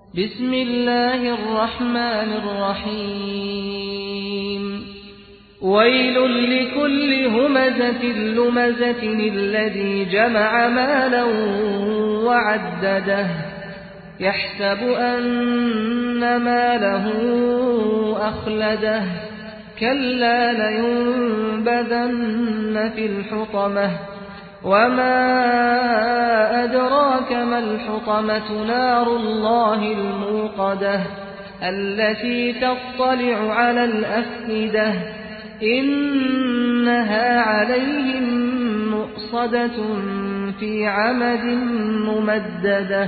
بسم الله الرحمن الرحيم ويل لكل همزة لمزة الذي جمع مالا وعدده يحسب أن ماله أخلده كلا لينبذن في الحطمة وما أدراك ما الحطمة نار الله الموقدة التي تطلع على الأفئدة إنها عليهم مؤصدة في عمد ممددة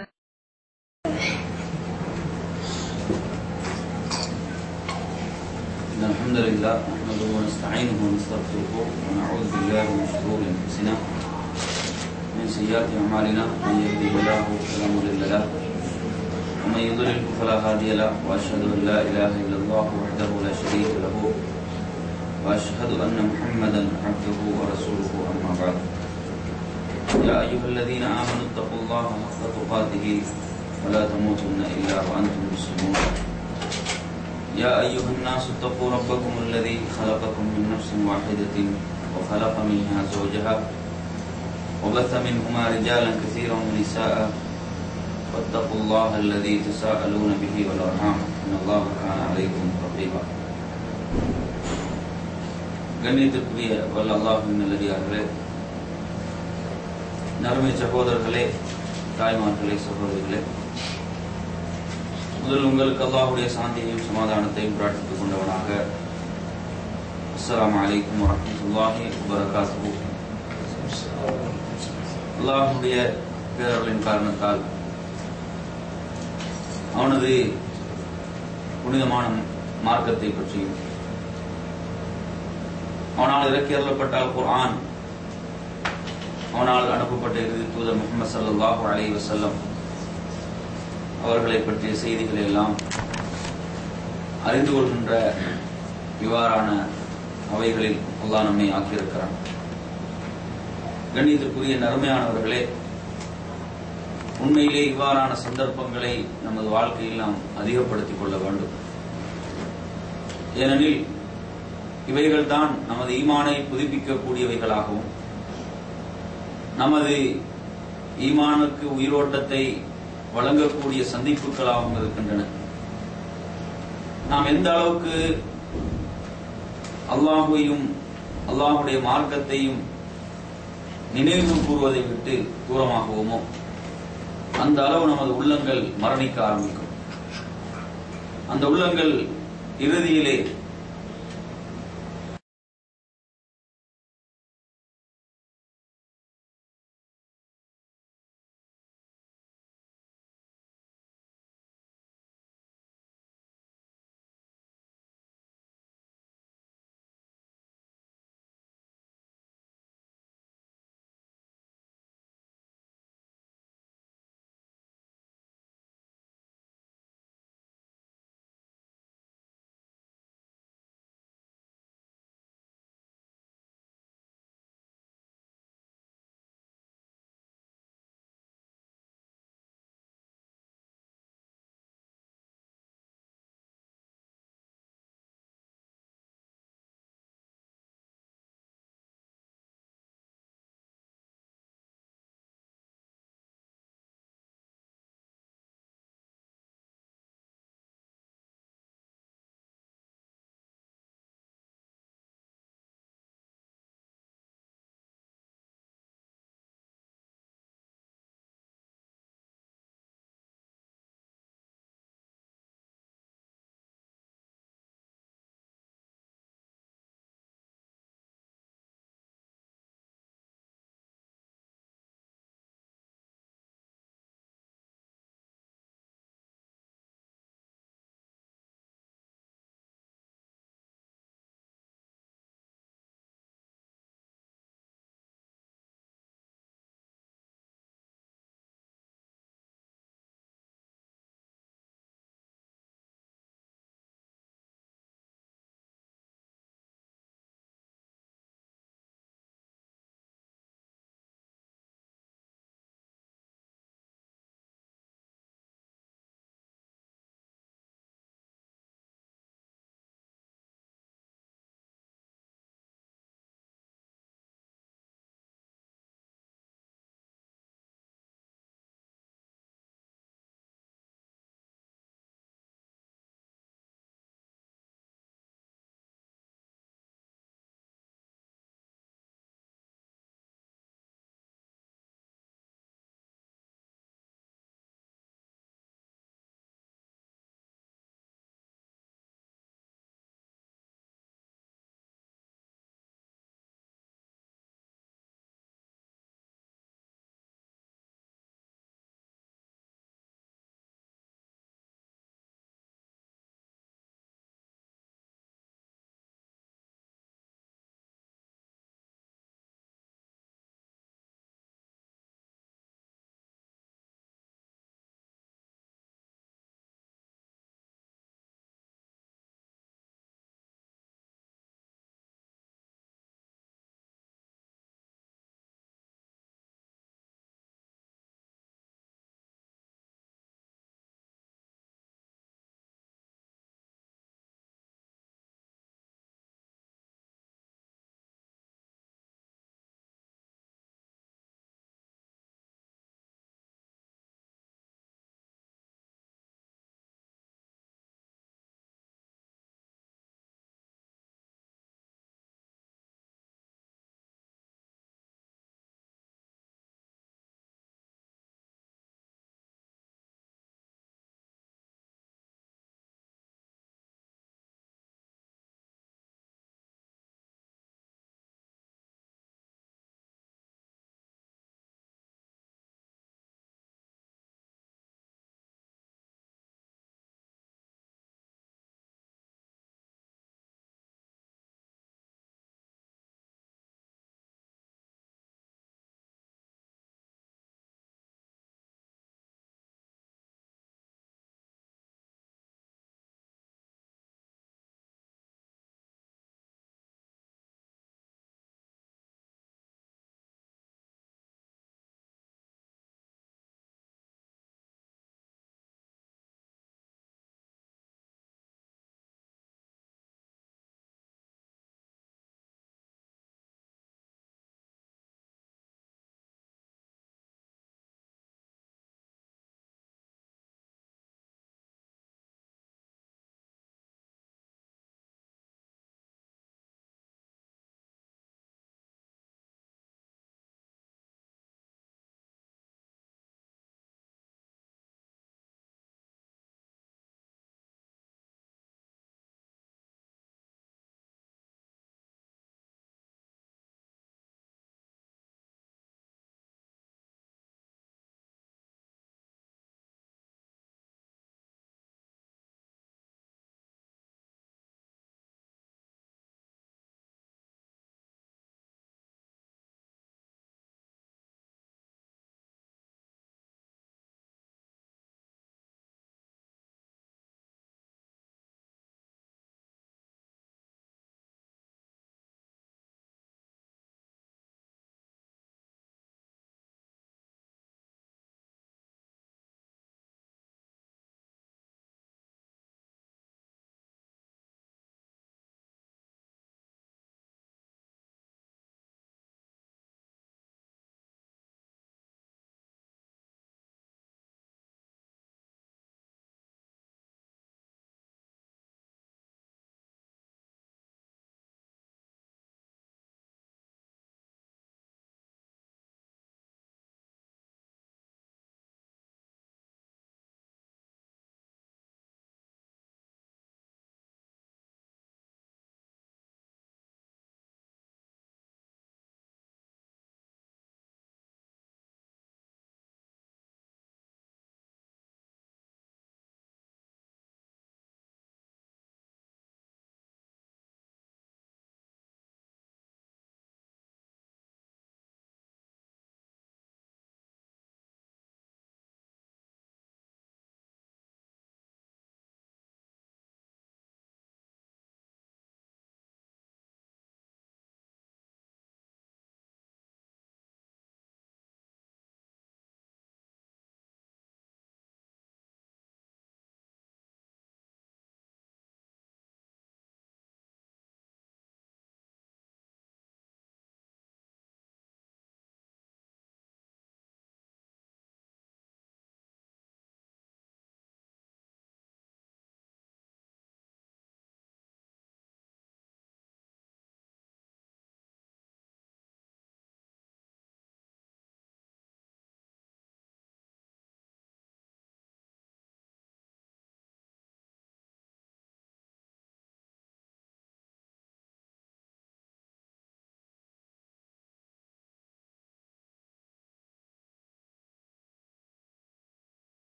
إن الحمد لله نحمده ونستعينه ونستغفره ونعوذ بالله من شرور أنفسنا من سيئات أعمالنا من يهده الله فلا مضل له ومن يضلل فلا هادي له وأشهد أن لا إله إلا الله وحده لا شريك له وأشهد أن محمدا عبده ورسوله أما بعد يا أيها الذين آمنوا اتقوا الله حق تقاته ولا تموتن إلا وأنتم مسلمون يا أيها الناس اتقوا ربكم الذي خلقكم من نفس واحدة وخلق منها زوجها وبث منهما رجالا كثيرا ونساء واتقوا الله الذي تساءلون به والأرحام إن الله كان عليكم رقيبا கண்ணியத்திற்குரிய வல்ல அல்லாஹின் நல்லடியார்களே நறுமை சகோதரர்களே தாய்மார்களே சகோதரிகளே முதல் உங்களுக்கு அல்லாஹுடைய சாந்தியையும் சமாதானத்தையும் பிரார்த்தித்துக் கொண்டவனாக அஸ்ஸலாமு அலைக்கும் வரஹ்மத்துல்லாஹி வபரகாத்துஹு அல்லாஹுடைய பேரர்களின் காரணத்தால் அவனது புனிதமான மார்க்கத்தை பற்றியும் அவனால் இறக்கி அருளப்பட்டால் குர்ஆன் அவனால் அனுப்பப்பட்ட இறுதி தூதர் முகமது ஸல்லல்லாஹு அலைஹி வஸல்லம் அவர்களை பற்றிய செய்திகளை எல்லாம் அறிந்து கொள்கின்ற இவ்வாறான அவைகளில் அல்லாஹ் நம்மை ஆக்கியிருக்கிறான் கண்ணியத்திற்குரிய நறுமையானவர்களே உண்மையிலே இவ்வாறான சந்தர்ப்பங்களை நமது வாழ்க்கையில் நாம் அதிகப்படுத்திக் கொள்ள வேண்டும் ஏனெனில் இவைகள்தான் நமது ஈமானை புதுப்பிக்கக்கூடியவைகளாகவும் நமது ஈமானுக்கு உயிரோட்டத்தை வழங்கக்கூடிய சந்திப்புகளாகவும் இருக்கின்றன நாம் எந்த அளவுக்கு அல்லாஹுவையும் அல்லாஹுடைய மார்க்கத்தையும் நினைவு கூறுவதை விட்டு தூரமாகுவோமோ அந்த அளவு நமது உள்ளங்கள் மரணிக்க ஆரம்பிக்கும் அந்த உள்ளங்கள் இறுதியிலே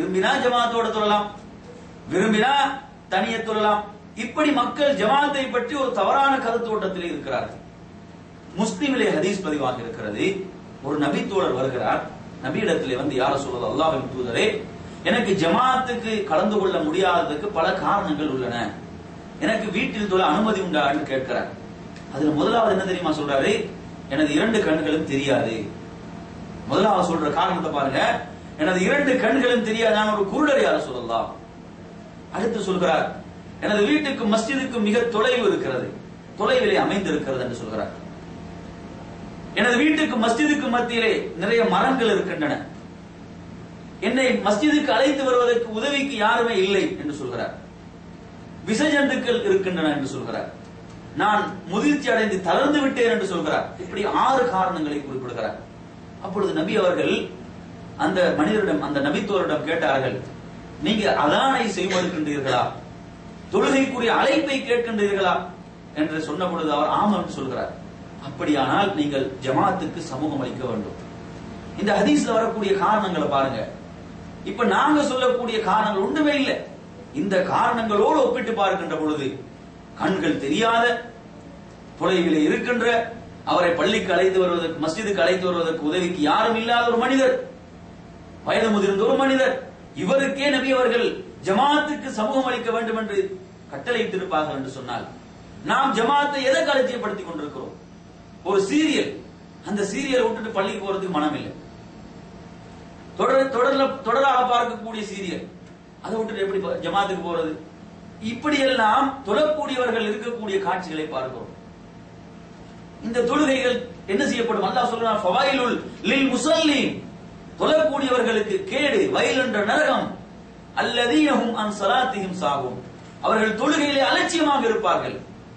விரும்பினா ஜமாத்தோட தொழலாம் விரும்பினா தனிய தொழலாம் இப்படி மக்கள் ஜமாத்தை பற்றி ஒரு தவறான கருத்தோட்டத்தில் இருக்கிறார்கள் முஸ்லிமிலே ஹதீஸ் பதிவாக இருக்கிறது ஒரு நபி தோழர் வருகிறார் நபியிடத்திலே வந்து யார சொல்வது அல்லாஹின் தூதரே எனக்கு ஜமாத்துக்கு கலந்து கொள்ள முடியாததுக்கு பல காரணங்கள் உள்ளன எனக்கு வீட்டில் தொழ அனுமதி உண்டான்னு கேட்கிறார் அதுல முதலாவது என்ன தெரியுமா சொல்றாரு எனது இரண்டு கண்களும் தெரியாது முதலாவது சொல்ற காரணத்தை பாருங்க எனது இரண்டு கண்களும் தெரியாது நான் ஒரு குருடர் யார சொல்லலாம் அடுத்து சொல்கிறார் எனது வீட்டுக்கு மஸ்ஜிதுக்கு மிக தொலைவு இருக்கிறது தொலைவிலே அமைந்திருக்கிறது என்று சொல்கிறார் எனது வீட்டுக்கு மஸ்ஜிதுக்கு மத்தியிலே நிறைய மரங்கள் இருக்கின்றன என்னை மஸ்ஜிதுக்கு அழைத்து வருவதற்கு உதவிக்கு யாருமே இல்லை என்று சொல்கிறார் விசஜந்துக்கள் இருக்கின்றன என்று சொல்கிறார் நான் முதிர்ச்சி அடைந்து தளர்ந்து விட்டேன் என்று சொல்கிறார் இப்படி ஆறு காரணங்களை குறிப்பிடுகிறார் அப்பொழுது நபி அவர்கள் அந்த மனிதரிடம் அந்த நபித்தோரிடம் கேட்டார்கள் நீங்க அதானை செய்வதற்கின்றீர்களா தொழுகைக்குரிய அழைப்பை கேட்கின்றீர்களா என்று சொன்ன பொழுது அவர் ஆம் என்று சொல்கிறார் அப்படியானால் நீங்கள் ஜமாத்துக்கு சமூகம் அளிக்க வேண்டும் இந்த ஹதீஸ்ல வரக்கூடிய காரணங்களை பாருங்க இப்ப நாங்க சொல்லக்கூடிய காரணங்கள் ஒன்றுமே இல்லை இந்த காரணங்களோடு ஒப்பிட்டு பார்க்கின்ற பொழுது கண்கள் தெரியாத தொலைவிலே இருக்கின்ற அவரை பள்ளிக்கு அழைத்து வருவதற்கு மஸ்ஜிதுக்கு அழைத்து வருவதற்கு உதவிக்கு யாரும் இல்லாத ஒரு மனிதர் வயது முதிர்ந்த ஒரு மனிதர் இவருக்கே நபி அவர்கள் ஜமாத்துக்கு சமூகம் அளிக்க வேண்டும் என்று கட்டளையிட்டிருப்பார்கள் என்று சொன்னால் நாம் ஜமாத்தை எதை அலட்சியப்படுத்திக் கொண்டிருக்கிறோம் ஒரு சீரியல் அந்த சீரியல் விட்டுட்டு பள்ளிக்கு போறதுக்கு மனம் இல்லை தொடர் தொடர்ல தொடராக பார்க்கக்கூடிய சீரியல் அதை விட்டுட்டு எப்படி ப- ஜமாத்துக்கு போறது இப்படியெல்லாம் தொழக்கூடியவர்கள் இருக்கக்கூடிய காட்சிகளை பார்க்கிறோம் இந்த தொழுகைகள் என்ன செய்யப்படும் அல்லாஹ் சொல்றான் ஃபவாயிலுல் லில் முஸல்லீன் தொழக்கூடியவர்களுக்கு கேடு வயல் என்ற நரகம் அல்லதீனஹும் அன் ஸலாத்திஹிம் சாகும் அவர்கள் தொழுகையிலே அலட்சியமாக இருப்பார்கள்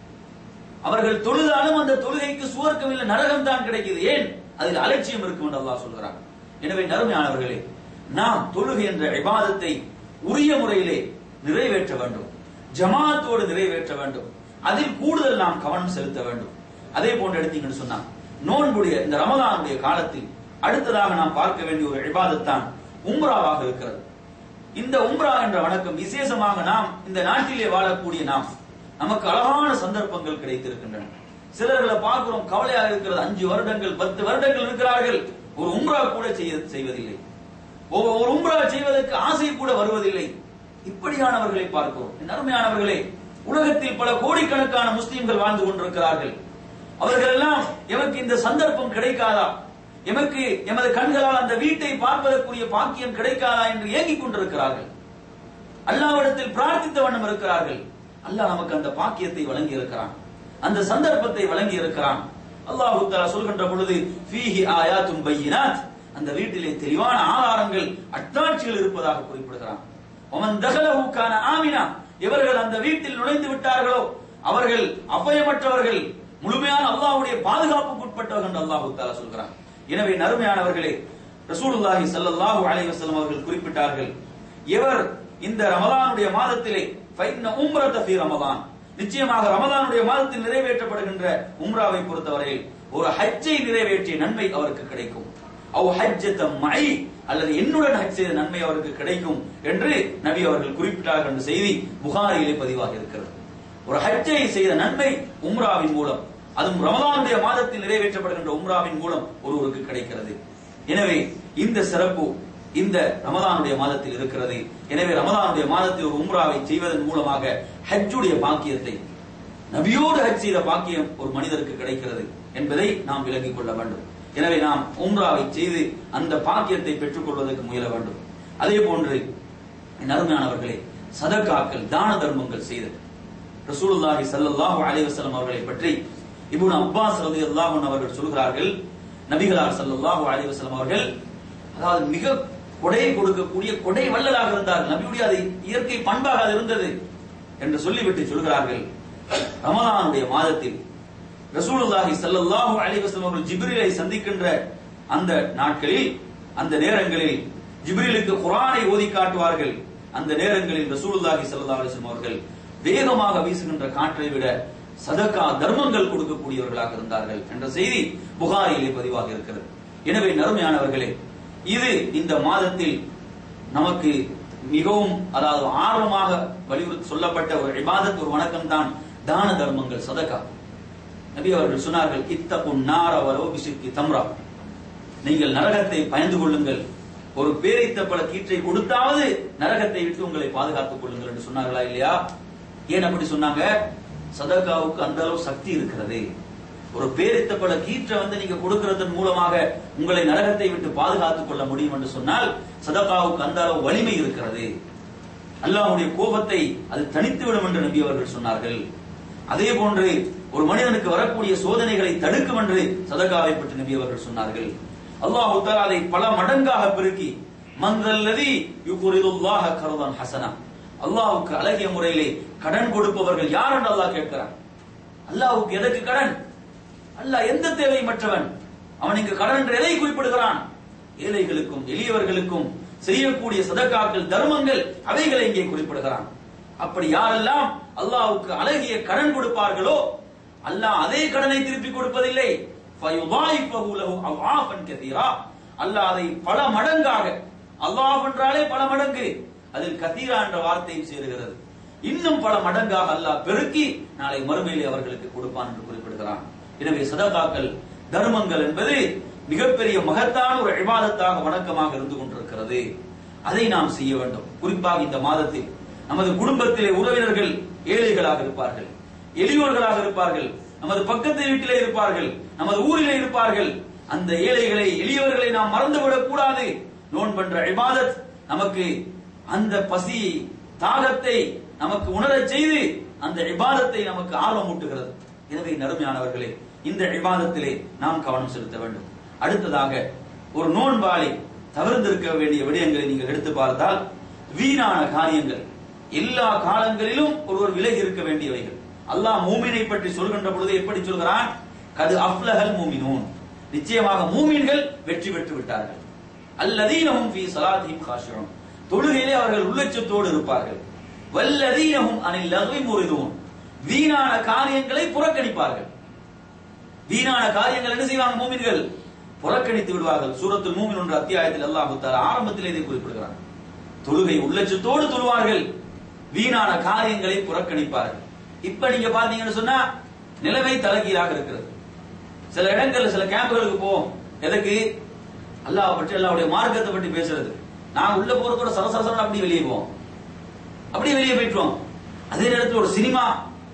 அவர்கள் தொழுதாலும் அந்த தொழுகைக்கு சுவர்க்கம் இல்லை நரகம் தான் கிடைக்குது ஏன் அதில் அலட்சியம் இருக்கும் என்று அல்லாஹ் சொல்கிறான் எனவே நறுமையானவர்களே நாம் தொழுகை என்ற இபாதத்தை உரிய முறையிலே நிறைவேற்ற வேண்டும் ஜமாத்தோடு நிறைவேற்ற வேண்டும் அதில் கூடுதல் நாம் கவனம் செலுத்த வேண்டும் அதே போன்று எடுத்தீங்கன்னு சொன்னா நோன்புடைய இந்த ரமலானுடைய காலத்தில் அடுத்ததாக நாம் பார்க்க வேண்டிய ஒரு இபாதத்தான் உம்ராவாக இருக்கிறது இந்த உம்ரா என்ற வணக்கம் விசேஷமாக நாம் இந்த நாட்டிலே வாழக்கூடிய நாம் நமக்கு அழகான சந்தர்ப்பங்கள் கிடைத்திருக்கின்றன சிலர்களை பார்க்கிறோம் கவலையாக இருக்கிறது அஞ்சு வருடங்கள் பத்து வருடங்கள் இருக்கிறார்கள் ஒரு உம்ரா கூட செய்ய செய்வதில்லை ஒரு ஒரு உம்ரா செய்வதற்கு ஆசை கூட வருவதில்லை இப்படியானவர்களை பார்க்கிறோம் என் அருமையானவர்களே உலகத்தில் பல கோடிக்கணக்கான முஸ்லிம்கள் வாழ்ந்து கொண்டிருக்கிறார்கள் அவர்கள் எல்லாம் எமக்கு இந்த சந்தர்ப்பம் கிடைக்காதா எமக்கு எமது கண்களால் அந்த வீட்டை பார்ப்பதற்குரிய பாக்கியம் கிடைக்காதா என்று ஏங்கிக் கொண்டிருக்கிறார்கள் அல்லாவிடத்தில் பிரார்த்தித்த வண்ணம் இருக்கிறார்கள் அல்லாஹ் நமக்கு அந்த பாக்கியத்தை வழங்கி இருக்கிறான் அந்த சந்தர்ப்பத்தை வழங்கி இருக்கிறான் அல்லாஹ் தஆலா சொல்கின்ற பொழுது ஃபீஹி ஆயாத்தும் பையினாத் அந்த வீட்டிலே தெளிவான ஆதாரங்கள் அட்டாட்சிகள் இருப்பதாக குறிப்பிடுகிறான் ஒமன் தகலஹு கான ஆமினா இவர்கள் அந்த வீட்டில் நுழைந்து விட்டார்களோ அவர்கள் அபயமற்றவர்கள் முழுமையான அல்லாஹ்வுடைய பாதுகாப்புக்குட்பட்டவர்கள் என்று அல்லாஹ் தஆலா சொல்கிறான் எனவே நறுமையானவர்களே ரசூலுல்லாஹி ஸல்லல்லாஹு அலைஹி வஸல்லம் அவர்கள் குறிப்பிட்டார்கள் இவர் இந்த ரமலானுடைய மாதத்திலே ஃபைன்ன உம்ரத ஃபீ ரமலான் நிச்சயமாக ரமலானுடைய மாதத்தில் நிறைவேற்றப்படுகின்ற உம்ராவை பொறுத்தவரையில் ஒரு ஹஜ்ஜை நிறைவேற்றிய நன்மை அவருக்கு கிடைக்கும் அவ் ஹஜ்ஜத மை அல்லது என்னுடன் ஹஜ் செய்த நன்மை அவருக்கு கிடைக்கும் என்று நபி அவர்கள் குறிப்பிட்டார்கள் என்ற செய்தி புகாரியிலே பதிவாக இருக்கிறது ஒரு ஹஜ்ஜை செய்த நன்மை உம்ராவின் மூலம் அதுவும் ரமலானுடைய மாதத்தில் நிறைவேற்றப்படுகின்ற உம்ராவின் மூலம் ஒருவருக்கு கிடைக்கிறது எனவே இந்த சிறப்பு இந்த ரமலானுடைய மாதத்தில் இருக்கிறது எனவே ரமலானுடைய மாதத்தில் ஒரு உம்ராவை செய்வதன் மூலமாக ஹஜ்ஜுடைய பாக்கியத்தை நபியோடு ஹஜ் செய்த பாக்கியம் ஒரு மனிதருக்கு கிடைக்கிறது என்பதை நாம் விளங்கிக் கொள்ள வேண்டும் எனவே நாம் உம்ராவை செய்து அந்த பாக்கியத்தை பெற்றுக் கொள்வதற்கு முயல வேண்டும் அதே போன்று என் அருமையானவர்களே சதகாக்கள் தான தர்மங்கள் செய்தது ரசூலுல்லாஹி ஸல்லல்லாஹு அலைஹி வஸல்லம் அவர்களை பற்றி இப்னு அப்பாஸ் ரலியல்லாஹு அன்ஹு அவர்கள் சொல்கிறார்கள் நபிகளார் ஸல்லல்லாஹு அலைஹி வஸல்லம் அவர்கள் அதாவது மிக கொடை கொடுக்கக்கூடிய கொடை வள்ளலாக இருந்தார்கள் நபியுடைய அது இயற்கை பண்பாக அது இருந்தது என்று சொல்லிவிட்டு சொல்கிறார்கள் ரமலானுடைய மாதத்தில் ரசூலுல்லாஹி ஸல்லல்லாஹு அலைஹி வஸல்லம் அவர்கள் ஜிப்ரீலை சந்திக்கின்ற அந்த நாட்களில் அந்த நேரங்களில் ஜிப்ரீலுக்கு குர்ஆனை ஓதி காட்டுவார்கள் அந்த நேரங்களில் ரசூலுல்லாஹி ஸல்லல்லாஹு அலைஹி வஸல்லம் அவர்கள் வேகமாக வீசுகின்ற காற்றை விட சதக்கா தர்மங்கள் கொடுக்கக்கூடியவர்களாக இருந்தார்கள் என்ற செய்தி புகாரியிலே பதிவாக இருக்கிறது எனவே நறுமையானவர்களே இது இந்த மாதத்தில் நமக்கு மிகவும் அதாவது ஆர்வமாக வலியுறுத்தி சொல்லப்பட்ட ஒரு இபாதத் ஒரு வணக்கம் தான் தான தர்மங்கள் சதகா நபி அவர்கள் சொன்னார்கள் இத்தகுன் நார வரோ பிசிக்கி தம்ரா நீங்கள் நரகத்தை பயந்து கொள்ளுங்கள் ஒரு பேரித்தப்பல கீற்றை கொடுத்தாவது நரகத்தை விட்டு உங்களை பாதுகாத்துக் கொள்ளுங்கள் என்று சொன்னார்களா இல்லையா ஏன் அப்படி சொன்னாங்க சதகாவுக்கு அந்த அளவு சக்தி இருக்கிறது ஒரு பேரித்தப்பல கீற்றை வந்து நீங்க கொடுக்கிறதன் மூலமாக உங்களை நரகத்தை விட்டு பாதுகாத்துக் கொள்ள முடியும் என்று சொன்னால் சதகாவுக்கு அந்த அளவு வலிமை இருக்கிறது அல்லாஹ்வுடைய கோபத்தை அது தனித்து விடும் என்று நபி அவர்கள் சொன்னார்கள் அதே போன்று ஒரு மனிதனுக்கு வரக்கூடிய சோதனைகளை தடுக்கும் என்று சதகாவை பற்றி நபி அவர்கள் சொன்னார்கள் அல்லாஹ் தஆலா அதை பல மடங்காக பெருக்கி மந்தல்லதி யுகுரிதுல்லாஹ கரதான் ஹசனா அல்லாஹ்வுக்கு அழகிய முறையிலே கடன் கொடுப்பவர்கள் யார் என்று அல்லாஹ் கேட்கிறான் அல்லாஹ்வுக்கு எதற்கு கடன் அல்லாஹ் எந்த தேவை மற்றவன் அவன் இங்கு கடன் என்று எதை குறிப்பிடுகிறான் ஏழைகளுக்கும் எளியவர்களுக்கும் செய்யக்கூடிய சதக்காக்கள் தர்மங்கள் அவைகளை இங்கே குறிப்பிடுகிறான் அப்படி யாரெல்லாம் அல்லாஹ்வுக்கு அழகிய கடன் கொடுப்பார்களோ அல்லாஹ் அதே கடனை திருப்பி கொடுப்பதில்லை فَيُضَاعِفَهُ لَهُ أَضْعَافًا كَثِيرًا அல்லாஹ் அதை பல மடங்காக அல்லாஹ் என்றாலே பல மடங்கு அதில் கதீரா என்ற வார்த்தையும் சேருகிறது இன்னும் பல மடங்காக அல்லாஹ் பெருக்கி நாளை மறுமையிலே அவர்களுக்கு கொடுப்பான் என்று குறிப்பிடுகிறான் எனவே சதகாக்கள் தர்மங்கள் என்பது மிகப்பெரிய மகத்தான ஒரு இபாதத்தாக வணக்கமாக இருந்து கொண்டிருக்கிறது அதை நாம் செய்ய வேண்டும் குறிப்பாக இந்த மாதத்தில் நமது குடும்பத்திலே உறவினர்கள் ஏழைகளாக இருப்பார்கள் எளியோர்களாக இருப்பார்கள் நமது பக்கத்து வீட்டிலே இருப்பார்கள் நமது ஊரிலே இருப்பார்கள் அந்த ஏழைகளை எளியவர்களை நாம் மறந்துவிடக் கூடாது நோன்பென்ற இபாதத் நமக்கு அந்த பசி தாகத்தை நமக்கு உணரச் செய்து அந்த இபாதத்தை நமக்கு ஆர்வம் ஊட்டுகிறது எனவே நறுமையானவர்களே இந்த இபாதத்திலே நாம் கவனம் செலுத்த வேண்டும் அடுத்ததாக ஒரு நோன்பாளி தவிர்த்திருக்க வேண்டிய விடயங்களை நீங்கள் எடுத்து பார்த்தால் வீணான காரியங்கள் எல்லா காலங்களிலும் ஒருவர் விலகி இருக்க வேண்டியவைகள் அல்லாஹ் மூமினை பற்றி சொல்கின்ற பொழுது எப்படி சொல்கிறான் கது அஃப்லஹல் மூமினூன் நிச்சயமாக மூமின்கள் வெற்றி பெற்று விட்டார்கள் அல்லதீனஹும் ஃபீ ஸலாத்திஹிம் காஷியூன் தொழுகையிலே அவர்கள் உள்ளச்சத்தோடு இருப்பார்கள் வல்லதீனஹும் அனில் லஹ்வி முரிதூன் வீணான காரியங்களை புறக்கணிப்பார்கள் வீணான காரியங்கள் என்ன செய்வாங்க மூமின்கள் புறக்கணித்து விடுவார்கள் சூரத்துல் மூமின் என்ற அத்தியாயத்தில் அல்லாஹ் தஆலா ஆரம்பத்தில் இதை குறிப்பிடுகிறான் தொழுகை உள்ளச்சத்தோடு தொழுவார்கள் வீணான காரியங்களை புறக்கணிப்பார்கள் இப்ப நீங்க பாத்தீங்கன்னு சொன்னா நிலைமை தலைகீழாக இருக்கிறது சில இடங்கள்ல சில கேம்புகளுக்கு போவோம் எதுக்கு அல்லாஹ் பற்றி அல்லாஹ்வுடைய மார்க்கத்தை பற்றி பேசுறது நான் உள்ள போற கூட சரசரசரன் அப்படி வெளியே போவோம் அப்படியே வெளியே போயிட்டுவோம் அதே நேரத்தில் ஒரு சினிமா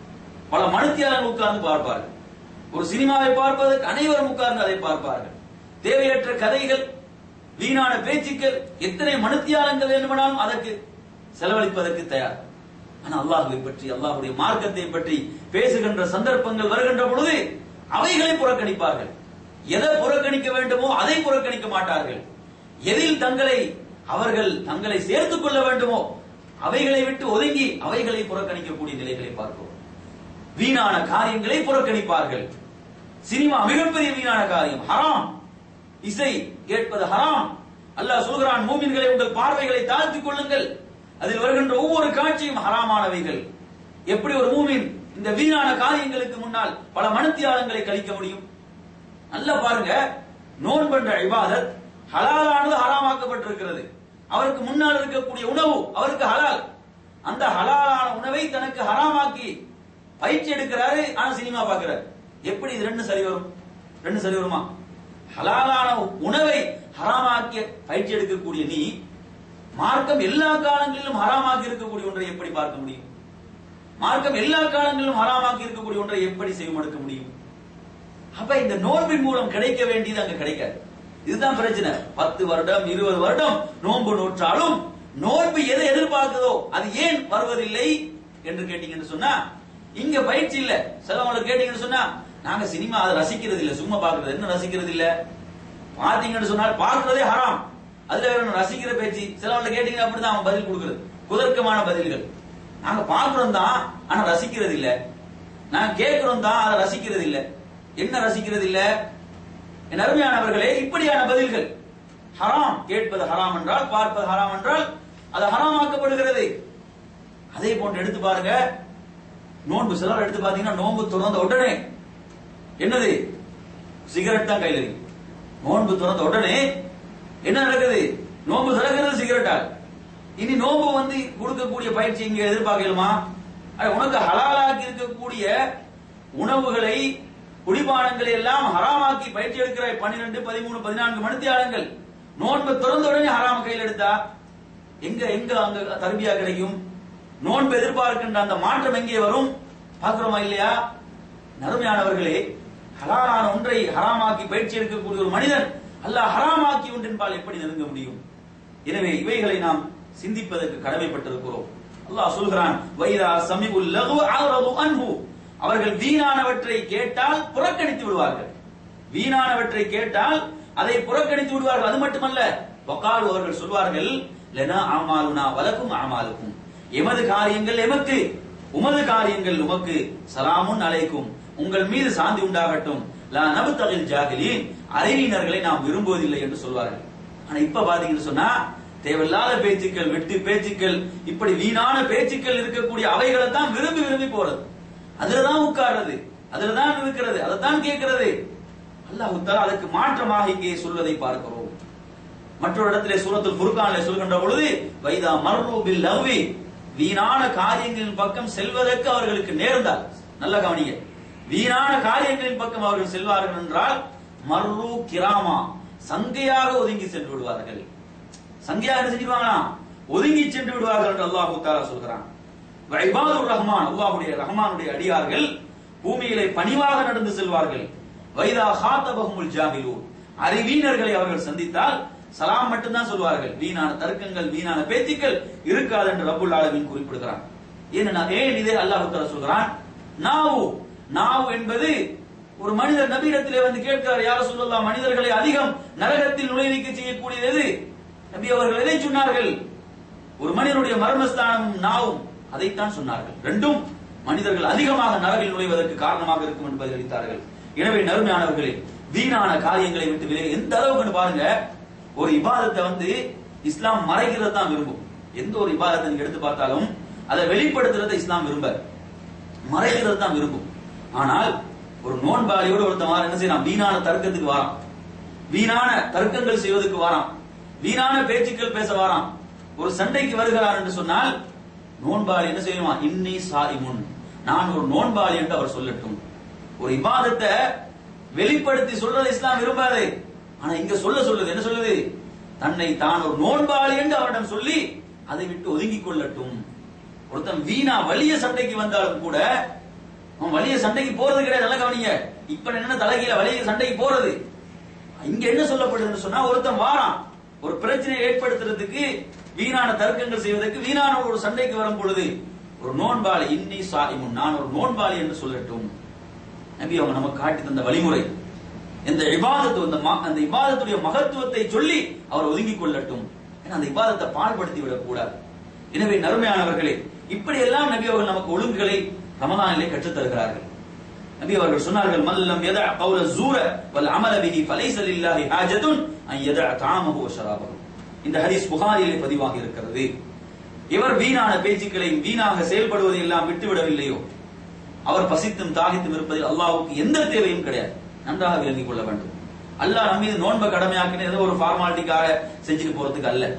பல மனுத்தியாளர்கள் உட்கார்ந்து பார்ப்பார்கள் ஒரு சினிமாவை பார்ப்பதற்கு அனைவரும் உட்கார்ந்து அதை பார்ப்பார்கள் தேவையற்ற கதைகள் வீணான பேச்சுக்கள் எத்தனை மனுத்தியாளங்கள் வேண்டுமானாலும் அதற்கு செலவழிப்பதற்கு தயார் ஆனா அல்லாஹுவை பற்றி அல்லாஹுடைய மார்க்கத்தை பற்றி பேசுகின்ற சந்தர்ப்பங்கள் வருகின்ற பொழுது அவைகளை புறக்கணிப்பார்கள் எதை புறக்கணிக்க வேண்டுமோ அதை புறக்கணிக்க மாட்டார்கள் எதில் தங்களை அவர்கள் தங்களை சேர்த்துக் கொள்ள வேண்டுமோ அவைகளை விட்டு ஒதுங்கி அவைகளை புறக்கணிக்கக்கூடிய நிலைகளை பார்க்கிறோம் வீணான காரியங்களை புறக்கணிப்பார்கள் சினிமா மிகப்பெரிய வீணான காரியம் ஹராம் இசை கேட்பது ஹராம் அல்லாஹ் சொல்கிறான் மூமின்களை உங்கள் பார்வைகளை தாழ்த்திக் கொள்ளுங்கள் அதில் வருகின்ற ஒவ்வொரு காட்சியும் ஹராமானவைகள் எப்படி ஒரு மூமின் இந்த வீணான காரியங்களுக்கு முன்னால் பல மனத்தியாளங்களை கழிக்க முடியும் நல்லா பாருங்க நோன்பென்ற இபாதத் ஹலாலானது ஹராமாக்கப்பட்டிருக்கிறது அவருக்கு முன்னால் இருக்கக்கூடிய உணவு அவருக்கு ஹலால் அந்த ஹலாலான உணவை தனக்கு ஹராமாக்கி பயிற்சி எடுக்கிறாரு ஆனா சினிமா பார்க்கிறார் எப்படி இது ரெண்டு சரி வரும் ரெண்டு சரி வருமா ஹலாலான உணவை ஹராமாக்கிய பயிற்சி எடுக்கக்கூடிய நீ மார்க்கம் எல்லா காலங்களிலும் ஹராமாக்கி இருக்கக்கூடிய ஒன்றை எப்படி பார்க்க முடியும் மார்க்கம் எல்லா காலங்களிலும் ஹராமாக்கி இருக்கக்கூடிய ஒன்றை எப்படி செய்வமடுக்க முடியும் அப்ப இந்த நோன்பின் மூலம் கிடைக்க வேண்டியது அங்க கிடைக்காது இதுதான் பிரச்சனை பத்து வருடம் இருபது வருடம் நோன்பு நோற்றாலும் நோன்பு எதை எதிர்பார்க்குதோ அது ஏன் வருவதில்லை என்று கேட்டீங்கன்னு சொன்னா இங்க பயிற்சி இல்ல சிலவங்களை கேட்டீங்கன்னு சொன்னா நாங்க சினிமா அதை ரசிக்கிறது இல்ல சும்மா பாக்குறது என்ன ரசிக்கிறது இல்ல பாத்தீங்கன்னு சொன்னால் பார்க்கிறதே ஹராம் அதுல வேற ரசிக்கிற பேச்சு சிலவங்களை கேட்டீங்கன்னா அப்படிதான் அவன் பதில் கொடுக்கிறது குதர்க்கமான பதில்கள் நாங்க பார்க்கிறோம் தான் ஆனா ரசிக்கிறது இல்ல நாங்க கேட்கிறோம் தான் அதை ரசிக்கிறது இல்ல என்ன ரசிக்கிறது இல்ல என் அருமையானவர்களே இப்படியான பதில்கள் ஹராம் கேட்பது ஹராம் என்றால் பார்ப்பது ஹராம் என்றால் அது ஹராமாக்கப்படுகிறது அதே போன்று எடுத்து பாருங்க நோன்பு சிலர் எடுத்து பாத்தீங்கன்னா நோன்பு திறந்த உடனே என்னது சிகரெட் தான் கையில் இருக்கு நோன்பு திறந்த உடனே என்ன நடக்குது நோன்பு திறக்கிறது சிகரெட்டா இனி நோன்பு வந்து கொடுக்கக்கூடிய பயிற்சி இங்க எதிர்பார்க்கலுமா அட, உனக்கு ஹலாலாக்கி இருக்கக்கூடிய உணவுகளை குடிபானங்களை எல்லாம் ஹராமாக்கி பயிற்சி எடுக்கிறாய் பன்னிரெண்டு பதிமூணு பதினான்கு மணித்தியாலங்கள் நோன்பு திறந்த உடனே ஹராம் கையில் எடுத்தா எங்க எங்க அங்க தர்பியா கிடைக்கும் நோன்பு எதிர்பார்க்கின்ற அந்த மாற்றம் எங்கே வரும் பார்க்கிறோமா இல்லையா நறுமையானவர்களே ஹலாலான ஒன்றை ஹராமாக்கி பயிற்சி எடுக்கக்கூடிய ஒரு மனிதன் அல்லாஹ் ஹராமாக்கி ஒன்றின்பால் எப்படி நெருங்க முடியும் எனவே இவைகளை நாம் சிந்திப்பதற்கு கடமைப்பட்டிருக்கிறோம் அல்லாஹ் சொல்கிறான் வைரா சமிபுல் லகு அஅரது அன்ஹு அவர்கள் வீணானவற்றை கேட்டால் புறக்கணித்து விடுவார்கள் வீணானவற்றை கேட்டால் அதை புறக்கணித்து விடுவார்கள் அது மட்டுமல்ல வகாலு அவர்கள் சொல்வார்கள் லனா அமாலுனா வலக்கும் அமாலுக்கும் எமது காரியங்கள் எமக்கு உமது காரியங்கள் உமக்கு சலாமுன் அலைக்கும் உங்கள் மீது சாந்தி உண்டாகட்டும் லா நபுத்தகில் ஜாகிலீன் அறிவினர்களை நாம் விரும்புவதில்லை என்று சொல்வார்கள் ஆனா இப்ப பாத்தீங்கன்னு சொன்னா தேவையில்லாத பேச்சுக்கள் வெட்டு பேச்சுக்கள் இப்படி வீணான பேச்சுக்கள் இருக்கக்கூடிய அவைகளை தான் விரும்பி விரும்பி போறது அதுலதான் உட்கார்றது அதுலதான் இருக்கிறது அதை தான் கேட்கிறது அல்லாஹ் தஆலா அதற்கு மாற்றமாக இங்கே சொல்வதை பார்க்கிறோம் மற்றொரு இடத்திலே சூரத்துல் ஃபுர்கானிலே சொல்கின்ற பொழுது வைதா மர்ரு பில் லவ்வி வீணான காரியங்களின் பக்கம் செல்வதற்கு அவர்களுக்கு நேர்ந்தால் நல்ல கவனிங்க வீணான காரியங்களின் பக்கம் அவர்கள் செல்வார்கள் என்றால் மர்ரு கிராமா சங்கையாக ஒதுங்கி சென்று விடுவார்கள் சங்கையாக என்ன செஞ்சிருவாங்களா ஒதுங்கி சென்று விடுவார்கள் என்று அல்லாஹ் தாலா சொல்கிறான் இபாதுர் ரஹ்மான் அல்லாஹ்வுடைய ரஹ்மானுடைய அடியார்கள் பூமியிலே பணிவாக நடந்து செல்வார்கள் வைதா ஹாத்தபஹுமுல் ஜாஹிலூன் அறிவீனர்களை அவர்கள் சந்தித்தால் சலாம் மட்டும்தான் சொல்வார்கள் வீணான தர்க்கங்கள் வீணான பேச்சுக்கள் இருக்காது என்று ரப்புல் ஆலமீன் குறிப்பிடுகிறான் ஏன்னா ஏன் இதே அல்லாஹ் தஆலா சொல்கிறான் நாவு நாவு என்பது ஒரு மனிதர் நபியிடத்திலே வந்து கேட்கிறார் யார சொல்லலாம் மனிதர்களை அதிகம் நரகத்தில் நுழைவிக்க செய்யக்கூடியது எது நபி அவர்கள் எதை சொன்னார்கள் ஒரு மனிதனுடைய மர்மஸ்தானம் நாவும் அதைத்தான் சொன்னார்கள் ரெண்டும் மனிதர்கள் அதிகமாக நரகில் நுழைவதற்கு காரணமாக இருக்கும் என்பதை அளித்தார்கள் எனவே நறுமையானவர்களே வீணான காரியங்களை விட்டு விலகி எந்த அளவுக்கு பாருங்க ஒரு இபாதத்தை வந்து இஸ்லாம் மறைக்கிறது தான் விரும்பும் எந்த ஒரு இபாதத்தை நீங்க எடுத்து பார்த்தாலும் அதை வெளிப்படுத்துறதை இஸ்லாம் விரும்பாது மறைக்கிறது தான் விரும்பும் ஆனால் ஒரு நோன்பாளியோடு ஒருத்தன் என்ன செய்யலாம் வீணான தர்க்கத்துக்கு வாரான் வீணான தர்க்கங்கள் செய்வதற்கு வாரான் வீணான பேச்சுக்கள் பேச வாரான் ஒரு சண்டைக்கு வருகிறார் என்று சொன்னால் நோன்பாளி என்ன செய்யுமா இன்னி சாரிமுன் நான் ஒரு நோன்பாளி என்று அவர் சொல்லட்டும் ஒரு இபாதத்தை வெளிப்படுத்தி சொல்றது இஸ்லாம் விரும்பாது ஆனா இங்க சொல்ல சொல்லுது என்ன சொல்லுது தன்னை தான் ஒரு நோன்பாளி என்று அவரிடம் சொல்லி அதை விட்டு ஒதுங்கிக் கொள்ளட்டும் ஒருத்தன் வீணா வலிய சண்டைக்கு வந்தாலும் கூட அவன் வலிய சண்டைக்கு போறது கிடையாது நல்ல கவனிங்க இப்ப என்ன தலைகீழ வலிய சண்டைக்கு போறது இங்க என்ன சொல்லப்படுதுன்னு சொன்னா ஒருத்தன் வாரான் ஒரு பிரச்சனையை ஏற்படுத்துறதுக்கு வீணான தர்க்கங்கள் செய்வதற்கு வீணான ஒரு சண்டைக்கு வரும் பொழுது ஒரு நோன்பாளி இன்னி சாயிமுன் நான் ஒரு நோன்பாளி என்று சொல்லட்டும் நபி அவங்க நமக்கு காட்டி தந்த வழிமுறை இந்த இபாதத்து அந்த ம- அந்த இபாதத்துடைய மகத்துவத்தை சொல்லி அவர் ஒதுங்கிக் கொள்ளட்டும் ஏன்னா அந்த இபாதத்தை பாழ்படுத்தி விடக்கூடாது எனவே நறுமையானவர்களே இப்படி எல்லாம் நபி அவர்கள் நமக்கு ஒழுங்குகளை ரமலானிலே கற்றுத் தருகிறார்கள் நபி அவர்கள் சொன்னார்கள் மல்லம் எத கௌல ஜூர வல் அமல பிஹி ஃபலைஸ லில்லாஹி ஹாஜத்துன் அன் யத தாமஹு வ ஷராபஹு இந்த ஹதீஸ் புகாரிலே பதிவாக இருக்கிறது இவர் வீணான பேச்சுக்களை வீணாக செயல்படுவதை எல்லாம் விட்டுவிடவில்லையோ அவர் பசித்தும் தாகித்தும் இருப்பதில் அல்லாஹ்வுக்கு எந்த தேவையும் கிடையாது நன்றாக விளங்கிக் கொள்ள வேண்டும் அல்லாஹ் நம்ம மீது நோன்பை கடமையாக்கின ஏதோ ஒரு ஃபார்மாலிட்டிக்காக செஞ்சுட்டு போறதுக்கு அல்ல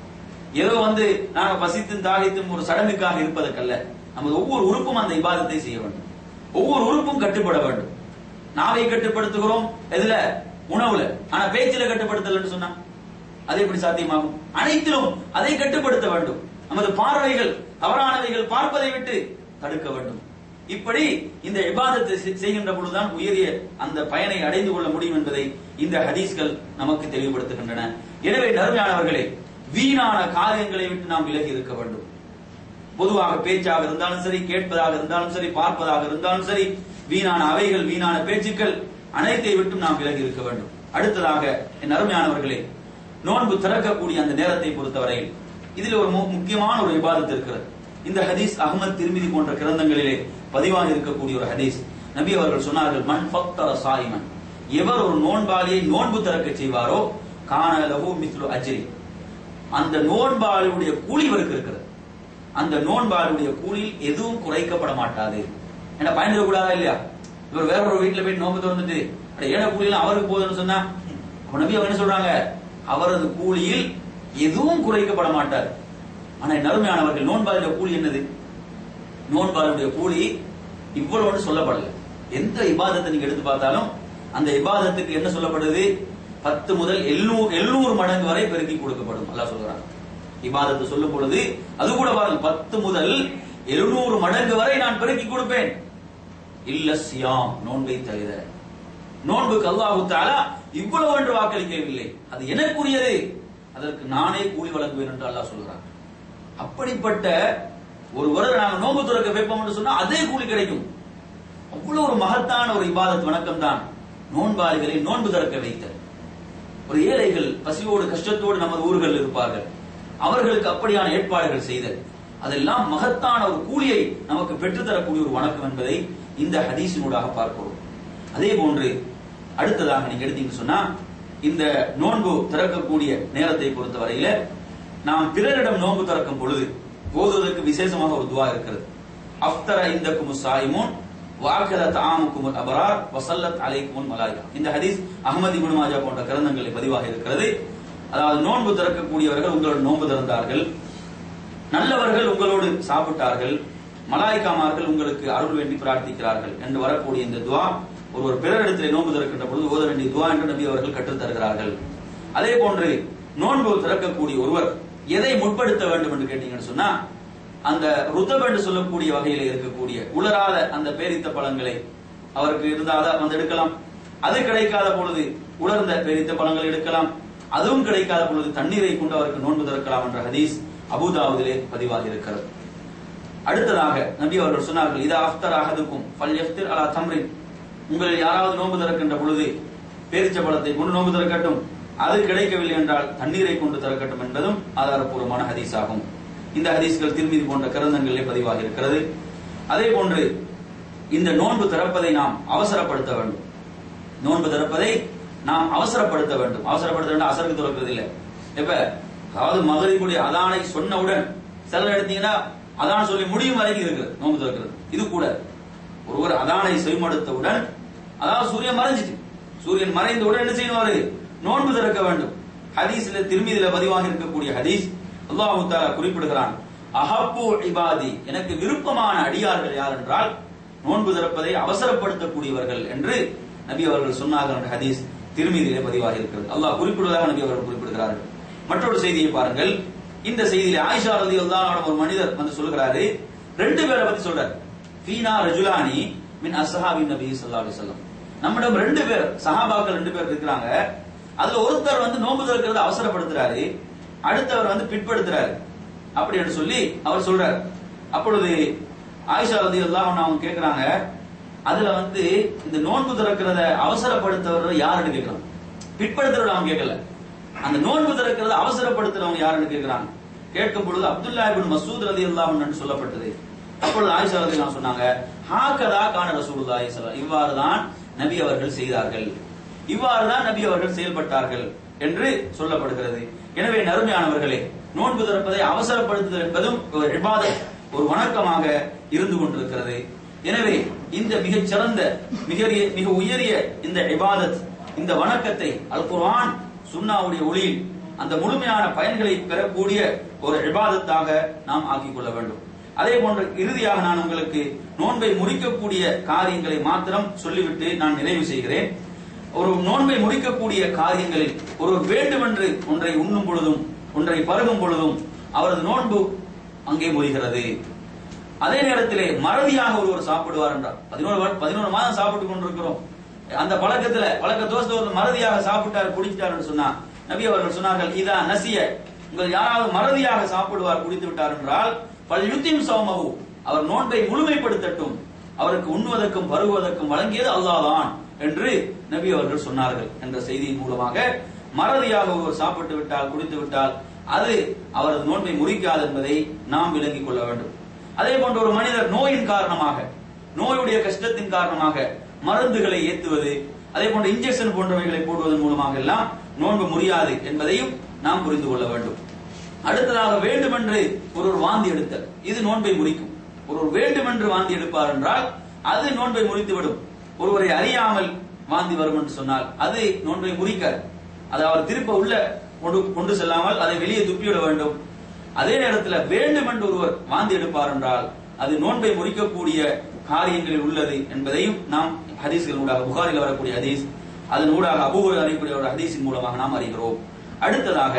ஏதோ வந்து நாங்க பசித்தும் தாகித்தும் ஒரு சடங்குக்காக இருப்பதற்கல்ல நமது ஒவ்வொரு உறுப்பும் அந்த இபாதத்தை செய்ய வேண்டும் ஒவ்வொரு உறுப்பும் கட்டுப்பட வேண்டும் நாவை கட்டுப்படுத்துகிறோம் எதுல உணவுல ஆனா பேச்சில கட்டுப்படுத்தலன்னு சொன்னா அது எப்படி சாத்தியமாகும் அனைத்திலும் அதை கட்டுப்படுத்த வேண்டும் நமது பார்வைகள் தவறானவைகள் பார்ப்பதை விட்டு தடுக்க வேண்டும் இப்படி இந்த இபாதத்தை செ- செய்கின்ற பொழுதுதான் உயரிய அந்த பயனை அடைந்து கொள்ள முடியும் என்பதை இந்த ஹதீஸ்கள் நமக்கு தெளிவுபடுத்துகின்றன எனவே நறுமையானவர்களே வீணான காரியங்களை விட்டு நாம் விலகி இருக்க வேண்டும் பொதுவாக பேச்சாக இருந்தாலும் சரி கேட்பதாக இருந்தாலும் சரி பார்ப்பதாக இருந்தாலும் சரி வீணான அவைகள் வீணான பேச்சுக்கள் அனைத்தை விட்டும் நாம் விலகி இருக்க வேண்டும் அடுத்ததாக என் அருமையானவர்களே நோன்பு திறக்கக்கூடிய அந்த நேரத்தை பொறுத்தவரையில் இதில் ஒரு மு- முக்கியமான ஒரு விவாதத்து இருக்கிறது இந்த ஹதீஸ் அகமது திருமிதி போன்ற கிரந்தங்களிலே பதிவாக இருக்கக்கூடிய ஒரு ஹதீஸ் நபி அவர்கள் சொன்னார்கள் மண் ஃபக்தர சாயிமன் எவர் ஒரு நோன்பாளியை நோன்பு திறக்க செய்வாரோ கான லஹு மிஸ்லு அஜ்ரி அந்த நோன்பாளுடைய கூலி இவருக்கு இருக்கிறது அந்த நோன்பாளுடைய கூலியில் எதுவும் குறைக்கப்பட மாட்டாது என்ன பயந்துட கூடாதா இல்லையா இவர் வேற ஒரு வீட்டுல போய் நோன்பு திறந்துட்டு அட ஏழை கூலியெல்லாம் அவருக்கு போதும்னு சொன்னா அப்ப நபி அவங்க என்ன சொல்றாங்க அவரது கூலியில் எதுவும் குறைக்கப்பட மாட்டார் ஆனா நறுமையானவர்கள் நோன்பாளுடைய கூலி என்னது நோன்பாளுடைய கூலி இவ்வளவு சொல்லப்படல எந்த இபாதத்தை நீங்க எடுத்து பார்த்தாலும் அந்த இபாதத்துக்கு என்ன சொல்லப்படுது பத்து முதல் எழுநூறு எழுநூறு மடங்கு வரை பெருக்கி கொடுக்கப்படும் அல்லாஹ் சொல்றாங்க இபாதத்தை சொல்லும் பொழுது அது கூட பாருங்க பத்து முதல் எழுநூறு மடங்கு வரை நான் பெருக்கி கொடுப்பேன் இல்ல சியாம் நோன்பை தவிர நோன்புக்கு அல்லாஹு தாலா இவ்வளவு என்று வாக்களிக்கவில்லை அது எனக்குரியது அதற்கு நானே கூலி வழங்குவேன் என்று அல்லாஹ் சொல்கிறான் அப்படிப்பட்ட ஒரு வருடம் நாங்க நோன்பு துறக்க வைப்போம் என்று சொன்னா அதே கூலி கிடைக்கும் அவ்வளவு ஒரு மகத்தான ஒரு இபாதத் வணக்கம் தான் நோன்பாளிகளை நோன்பு திறக்க வைத்தல் ஒரு ஏழைகள் பசியோடு கஷ்டத்தோடு நமது ஊர்கள் இருப்பார்கள் அவர்களுக்கு அப்படியான ஏற்பாடுகள் செய்தல் அதெல்லாம் மகத்தான ஒரு கூலியை நமக்கு பெற்றுத்தரக்கூடிய ஒரு வணக்கம் என்பதை இந்த ஹதீஸினூடாக பார்க்கிறோம் அதே போன்று அடுத்ததாக நீங்க எடுத்தீங்கன்னு சொன்னா இந்த நோன்பு திறக்கக்கூடிய நேரத்தை பொறுத்தவரையில நாம் பிறரிடம் நோன்பு திறக்கும் பொழுது ஓதுவதற்கு விசேஷமாக ஒரு துவா இருக்கிறது அஃப்தர இந்தக்கும் சாயிமூன் வாக்கல தாமுக்கும் அபரார் வசல்லத் அலைக்கும் மலாய்கா இந்த ஹதீஸ் அகமது இப்னு மாஜா போன்ற கிரந்தங்களில் பதிவாக இருக்கிறது அதாவது நோன்பு திறக்கக்கூடியவர்கள் உங்களோட நோன்பு திறந்தார்கள் நல்லவர்கள் உங்களோடு சாப்பிட்டார்கள் மலாய்க்காமார்கள் உங்களுக்கு அருள் வேண்டி பிரார்த்திக்கிறார்கள் என்று வரக்கூடிய இந்த துவா ஒருவர் பிறரிடத்திலே நோன்பு திறக்கின்ற பொழுது ஓத வேண்டிய துவா என்று நபி அவர்கள் கற்றுத் தருகிறார்கள் அதே போன்று நோன்பு திறக்கக்கூடிய ஒருவர் எதை முற்படுத்த வேண்டும் என்று கேட்டீங்கன்னு சொன்னா அந்த ருத்தப் என்று சொல்லக்கூடிய வகையில் இருக்கக்கூடிய உலராத அந்த பேரித்த பழங்களை அவருக்கு இருந்தால் வந்து எடுக்கலாம் அது கிடைக்காத பொழுது உலர்ந்த பேரித்த பழங்களை எடுக்கலாம் அதுவும் கிடைக்காத பொழுது தண்ணீரை கொண்டு அவருக்கு நோன்பு திறக்கலாம் என்ற ஹதீஸ் அபுதாவுதிலே பதிவாகி இருக்கிறது அடுத்ததாக நபி அவர்கள் சொன்னார்கள் இதா அஃப்தர் அஹதுக்கும் ஃபல் யஃப்திர் அலா தம்ரின் உங்களில் யாராவது நோன்பு திறக்கின்ற பொழுது பேரிச்ச பழத்தை கொண்டு நோன்பு திறக்கட்டும் அது கிடைக்கவில்லை என்றால் தண்ணீரை கொண்டு திறக்கட்டும் என்பதும் ஆதாரப்பூர்வமான ஹதீஸ் ஆகும் இந்த ஹதீஸ்கள் திருமதி போன்ற கிரந்தங்களிலே பதிவாகி இருக்கிறது அதே போன்று இந்த நோன்பு திறப்பதை நாம் அவசரப்படுத்த வேண்டும் நோன்பு திறப்பதை நாம் அவசரப்படுத்த வேண்டும் அவசரப்படுத்த வேண்டும் அசருக்கு திறக்கிறது இல்லை இப்ப அதாவது மகரிபுடைய அதானை சொன்னவுடன் சில எடுத்தீங்கன்னா அதான் சொல்லி முடியும் வரைக்கும் இருக்குது நோன்பு திறக்கிறது இது கூட ஒருவர் அதானை செவிமடுத்தவுடன் அதாவது சூரியன் மறைஞ்சிட்டு சூரியன் மறைந்தவுடன் என்ன செய்யணுவாரு நோன்பு திறக்க வேண்டும் ஹதீஸ்ல திருமதியில பதிவாக இருக்கக்கூடிய ஹதீஸ் அல்லாஹு தாலா குறிப்பிடுகிறான் அஹப்பு இபாதி எனக்கு விருப்பமான அடியார்கள் யார் என்றால் நோன்பு திறப்பதை அவசரப்படுத்தக்கூடியவர்கள் என்று நபி அவர்கள் சொன்னார்கள் என்ற ஹதீஸ் திருமதியிலே பதிவாக இருக்கிறது அல்லாஹ் குறிப்பிடுவதாக நபி அவர்கள் குறிப்பிடுகிறார்கள் மற்றொரு செய்தியை பாருங்கள் இந்த செய்தியில ஆயிஷா ரதி அல்லாஹ் ஒரு மனிதர் வந்து சொல்கிறாரு ரெண்டு பேரை பத்தி சொல்றாரு ஃபீனா ரஜுலானி மின் அஸ்ஹாபி நபி ஸல்லல்லாஹு அலைஹி வஸல்லம் நம்மிடம் ரெண்டு பேர் சஹாபாக்கள் ரெண்டு பேர் இருக்கிறாங்க அதுல ஒருத்தர் வந்து நோன்பு திறக்கிறத அவசரப்படுத்துறாரு அடுத்தவர் வந்து பிற்படுத்துறாரு அப்படி என்று சொல்லி அவர் சொல்றாரு அப்பொழுது ஆயிஷா ரதி அல்லாஹ் அவங்க கேக்குறாங்க அதுல வந்து இந்த நோன்பு திறக்கிறத அவசரப்படுத்துறவர் யாருன்னு கேக்குறாங்க பிற்படுத்துறவர் அவங்க கேட்கல அந்த நோன்பு திறக்கிறத அவசரப்படுத்துறவங்க யாருன்னு கேக்குறாங்க கேட்கும் பொழுது அப்துல்லா இப்னு மசூத் ரதி அல்லாஹ் சொல்லப்பட்டது அப்பொழுது ஆயிஷா ரதி சொன்னாங்க ஹாக்கதா கான ரசூலுல்லாஹி ஸல்லல்லாஹு இவ்வாறு தான் நபி அவர்கள் செய்தார்கள் இவ்வாறு தான் நபி அவர்கள் செயல்பட்டார்கள் என்று சொல்லப்படுகிறது எனவே நறுமையானவர்களே நோன்பு திறப்பதை அவசரப்படுத்துதல் என்பதும் ஒரு இபாதத் ஒரு வணக்கமாக இருந்து கொண்டிருக்கிறது எனவே இந்த மிகச் சிறந்த மிக மிக உயரிய இந்த இபாதத் இந்த வணக்கத்தை அல் குர்ஆன் சுன்னாவுடைய ஒளியில் அந்த முழுமையான பயன்களை பெறக்கூடிய ஒரு இபாதத்தாக நாம் ஆக்கிக் கொள்ள வேண்டும் அதே போன்று இறுதியாக நான் உங்களுக்கு நோன்பை முறிக்கக்கூடிய காரியங்களை மாத்திரம் சொல்லிவிட்டு நான் நிறைவு செய்கிறேன் ஒரு நோன்பை முடிக்கக்கூடிய காரியங்களில் ஒரு வேண்டுமென்று ஒன்றை உண்ணும் பொழுதும் ஒன்றை பருகும் பொழுதும் அவரது நோன்பு அங்கே முறிகிறது அதே நேரத்திலே மறதியாக ஒருவர் சாப்பிடுவார் என்றார் பதினோரு வா- பதினோரு மாதம் சாப்பிட்டு கொண்டிருக்கிறோம் அந்த பழக்கத்துல பழக்க தோசை ஒரு மறதியாக சாப்பிட்டார் குடிச்சிட்டார் சொன்னா நபி அவர்கள் சொன்னார்கள் இதா நசிய உங்கள் யாராவது மறதியாக சாப்பிடுவார் குடித்து விட்டார் என்றால் பல் யுத்திம் சௌமகு அவர் நோன்பை முழுமைப்படுத்தட்டும் அவருக்கு உண்ணுவதற்கும் பருகுவதற்கும் வழங்கியது அல்லாஹ்தான் என்று நபி அவர்கள் சொன்னார்கள் என்ற செய்தியின் மூலமாக மறதியாக ஒருவர் சாப்பிட்டு விட்டால் குடித்து விட்டால் அது அவரது நோன்பை முறிக்காது என்பதை நாம் விளங்கிக் கொள்ள வேண்டும் அதே போன்ற ஒரு மனிதர் நோயின் காரணமாக நோயுடைய கஷ்டத்தின் காரணமாக மருந்துகளை ஏத்துவது அதே போன்ற இன்ஜெக்ஷன் போன்றவைகளை போடுவதன் மூலமாக எல்லாம் நோன்பு முறியாது என்பதையும் நாம் புரிந்து கொள்ள வேண்டும் அடுத்ததாக வேண்டுமென்று ஒருவர் வாந்தி எடுத்தல் இது நோன்பை முறிக்கும் ஒருவர் வேண்டுமென்று வாந்தி எடுப்பார் என்றால் அது நோன்பை முறித்துவிடும் ஒருவரை அறியாமல் வாந்தி வரும் என்று சொன்னால் அது நோன்பை முறிக்காது அதை அவர் திருப்ப உள்ள கொண்டு கொண்டு செல்லாமல் அதை வெளியே துப்பிவிட வேண்டும் அதே நேரத்தில் வேண்டும் என்று ஒருவர் வாந்தி எடுப்பார் என்றால் அது நோன்பை முறிக்கக்கூடிய காரியங்களில் உள்ளது என்பதையும் நாம் ஹதீஸ்கள் ஊடாக புகாரில் வரக்கூடிய ஹதீஸ் அதன் ஊடாக அபூர் அறியக்கூடிய ஒரு ஹதீஸின் மூலமாக நாம் அறிகிறோம் அடுத்ததாக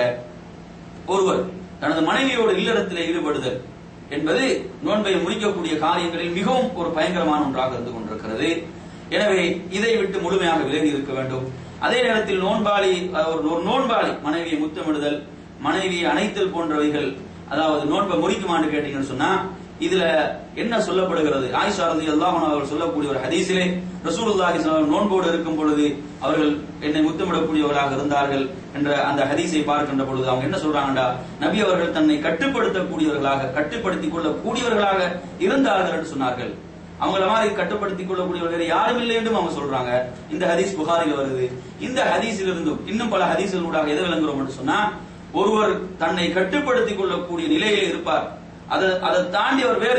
ஒருவர் தனது மனைவியோடு இல்லறத்திலே ஈடுபடுதல் என்பது நோன்பை முறிக்கக்கூடிய காரியங்களில் மிகவும் ஒரு பயங்கரமான ஒன்றாக இருந்து கொண்டிருக்கிறது எனவே இதை விட்டு முழுமையாக விலகி இருக்க வேண்டும் அதே நேரத்தில் நோன்பாளி அஹ், ஒரு ஒரு நோன்பாளி மனைவியை முத்தமிடுதல் மனைவியை அணைத்தல் போன்றவைகள் அதாவது நோன்பை முறிக்குமான்னு கேட்டீங்கன்னு சொன்னா இதுல என்ன சொல்லப்படுகிறது ஆயிஷா ரதி அல்லாஹ் அவர்கள் சொல்லக்கூடிய ஒரு ஹதீஸிலே ரசூலுல்லாஹி ஸல்லல்லாஹு அலைஹி வஸல்லம் நோன்போடு இருக்கும் பொழுது அவர்கள் என்னை முத்தமிடக்கூடியவர்களாக இருந்தார்கள் என்ற அந்த ஹதீஸை பார்க்கின்ற பொழுது அவங்க என்ன சொல்றாங்கடா நபி அவர்கள் தன்னை கட்டுப்படுத்தக்கூடியவர்களாக கட்டுப்படுத்திக் கொள்ளக்கூடியவர்களாக இருந்தார்கள் என்று சொன்னார்கள் அவங்கள மாதிரி கட்டுப்படுத்திக் கொள்ளக்கூடியவர்கள் வேற யாரும் இல்லை என்றும் அவங்க சொல்றாங்க இந்த ஹதீஸ் புகாரில் வருது இந்த ஹதீஸில் இருந்தும் இன்னும் பல ஹதீஸ்களூடாக எதை விளங்குறோம் என்று சொன்னா ஒருவர் தன்னை கட்டுப்படுத்திக் கொள்ளக்கூடிய நிலையில் இருப்பார் அதை அதை தாண்டி அவர் வேறு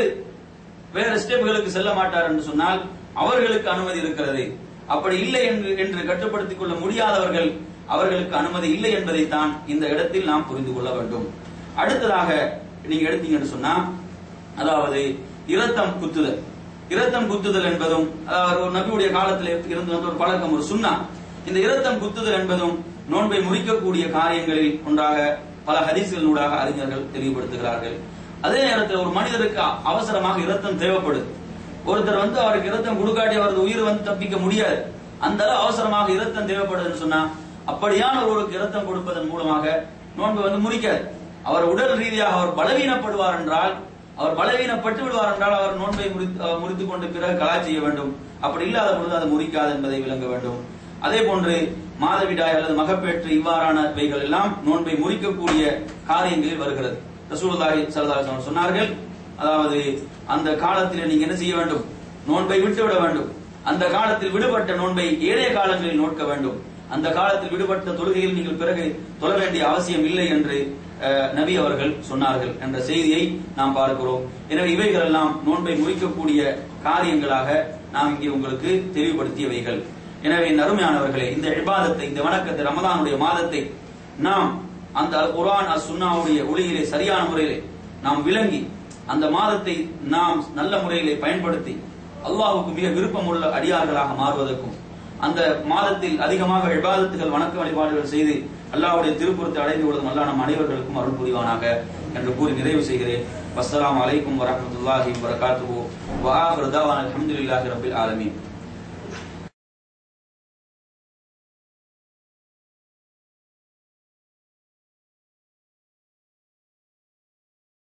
வேறு ஸ்டெப்களுக்கு செல்ல மாட்டார் என்று சொன்னால் அவர்களுக்கு அனுமதி இருக்கிறது அப்படி இல்லை என்று என்று கட்டுப்படுத்திக் கொள்ள முடியாதவர்கள் அவர்களுக்கு அனுமதி இல்லை என்பதைத்தான் இந்த இடத்தில் நாம் புரிந்து கொள்ள வேண்டும் அடுத்ததாக நீங்க எடுத்தீங்கன்னு சொன்னா அதாவது இரத்தம் குத்துதல் இரத்தம் குத்துதல் என்பதும் அதாவது ஒரு நபியுடைய காலத்தில் இருந்து வந்த ஒரு பழக்கம் ஒரு சுண்ணா இந்த இரத்தம் குத்துதல் என்பதும் நோன்பை முறிக்கக்கூடிய காரியங்களில் ஒன்றாக பல ஹதீஸ்களூடாக அறிஞர்கள் தெளிவுபடுத்துகிறார்கள் அதே நேரத்தில் ஒரு மனிதருக்கு அவசரமாக இரத்தம் தேவைப்படுது ஒருத்தர் வந்து அவருக்கு இரத்தம் கொடுக்காட்டி அவரது உயிர் வந்து தப்பிக்க முடியாது அந்த அளவு அவசரமாக இரத்தம் தேவைப்படுதுன்னு சொன்னா அப்படியான ஒருவருக்கு இரத்தம் கொடுப்பதன் மூலமாக நோன்பு வந்து முறிக்காது அவர் உடல் ரீதியாக அவர் பலவீனப்படுவார் என்றால் அவர் பலவீனப்பட்டு விடுவார் என்றால் அவர் நோன்பை முறித்து அஹ் முறித்துக் கொண்டு பிறகு கலா செய்ய வேண்டும் அப்படி இல்லாத பொழுது அது முறிக்காது என்பதை விளங்க வேண்டும் அதே போன்று மாதவிடாய் அல்லது மகப்பேற்று இவ்வாறானவைகள் எல்லாம் நோன்பை முறிக்கக்கூடிய காரியங்களில் வருகிறது ரசூலுல்லாஹி ஸல்லல்லாஹு அலைஹி வஸல்லம் சொன்னார்கள் அதாவது அந்த காலத்தில் நீங்க என்ன செய்ய வேண்டும் நோன்பை விட்டுவிட வேண்டும் அந்த காலத்தில் விடுபட்ட நோன்பை ஏழைய காலங்களில் நோட்க வேண்டும் அந்த காலத்தில் விடுபட்ட தொழுகையில் நீங்கள் பிறகு தொழ வேண்டிய அவசியம் இல்லை என்று அஹ், நபி அவர்கள் சொன்னார்கள் என்ற செய்தியை நாம் பார்க்கிறோம் எனவே இவைகள் எல்லாம் நோன்பை முறிக்கக்கூடிய காரியங்களாக நாம் இங்கே உங்களுக்கு தெளிவுபடுத்தியவைகள் எனவே இந்த அருமையானவர்களே இந்த இபாதத்தை இந்த வணக்கத்தை ரமதானுடைய மாதத்தை நாம் அந்த குர்ஆன் அஸ் சுன்னாவுடைய ஒளியிலே சரியான முறையிலே நாம் விளங்கி அந்த மாதத்தை நாம் நல்ல முறையிலே பயன்படுத்தி அல்லாஹ்வுக்கு மிக விருப்பமுள்ள அடியார்களாக மாறுவதற்கும் அந்த மாதத்தில் அதிகமாக இபாதத்துகள் வணக்க வழிபாடுகள் செய்து அல்லாஹ்வுடைய திருப்புறத்தை அடைந்து கொள்ளும் அல்லாஹ் நம் அனைவர்களுக்கும் அருள் புரிவானாக என்று கூறி நிறைவு செய்கிறேன் வஸ்ஸலாமு அலைக்கும் வரஹ்மத்துல்லாஹி வபரகாத்துஹு வ ஆஃபிரு தாவானா அல்ஹம்துலில்லாஹி ரப்பில் ஆலமீன்